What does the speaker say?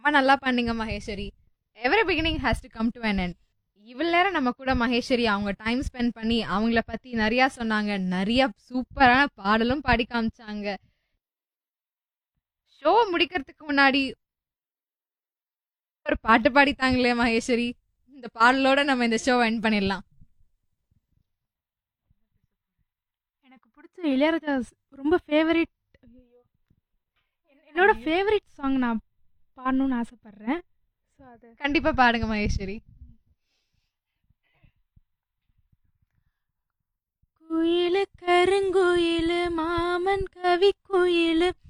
ரொம்ப நல்லா பண்ணீங்க Maheswari every beginning has to come to an end இவ்வளவு நேரம் நம்ம கூட மகேஸ்வரி அவங்க டைம் ஸ்பெண்ட் பண்ணி அவங்கள பத்தி நிறைய சொன்னாங்க நிறைய சூப்பரான பாடலும் பாடி காமிச்சாங்க ஷோ முடிக்கிறதுக்கு முன்னாடி ஒரு பாட்டு பாடித்தாங்களே மகேஸ்வரி இந்த பாடலோட நம்ம இந்த ஷோ எண்ட் பண்ணிடலாம் எனக்கு பிடிச்ச இளையராஜா ஸ்- ரொம்ப ஃபேவரட் என்னோட ஃபேவரட் சாங் நான் பாடணும்னு ஆசைப்பட்றேன் ஸோ அது கண்டிப்பா பாடுங்க மகேஸ்வரி குயிலு கருங்குயிலு மாமன் கவி குயிலு